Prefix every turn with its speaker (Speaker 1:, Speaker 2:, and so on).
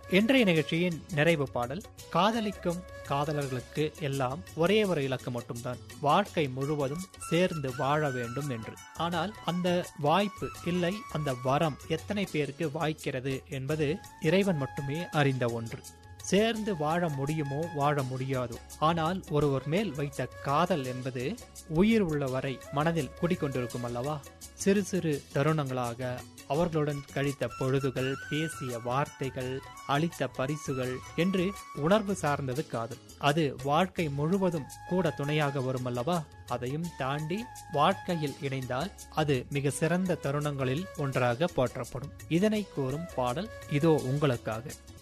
Speaker 1: இன்றைய நிகழ்ச்சியின் நிறைவு பாடல் காதலிக்கும் காதலர்களுக்கு எல்லாம் ஒரே ஒரு இலக்கு மட்டும்தான் வாழ்க்கை முழுவதும் சேர்ந்து வாழ வேண்டும் என்று ஆனால் அந்த வாய்ப்பு இல்லை அந்த வரம் எத்தனை பேருக்கு வாய்க்கிறது என்பது இறைவன் மட்டுமே அறிந்த ஒன்று சேர்ந்து வாழ முடியுமோ வாழ முடியாதோ ஆனால் ஒருவர் மேல் வைத்த காதல் என்பது உயிர் உள்ளவரை மனதில் குடிக்கொண்டிருக்கும் அல்லவா சிறு சிறு தருணங்களாக அவர்களுடன் கழித்த பொழுதுகள் பேசிய வார்த்தைகள் அளித்த பரிசுகள் என்று உணர்வு சார்ந்தது காதல் அது வாழ்க்கை முழுவதும் கூட துணையாக வரும் அல்லவா அதையும் தாண்டி வாழ்க்கையில் இணைந்தால் அது மிக சிறந்த தருணங்களில் ஒன்றாக போற்றப்படும் இதனை கூறும் பாடல் இதோ உங்களுக்காக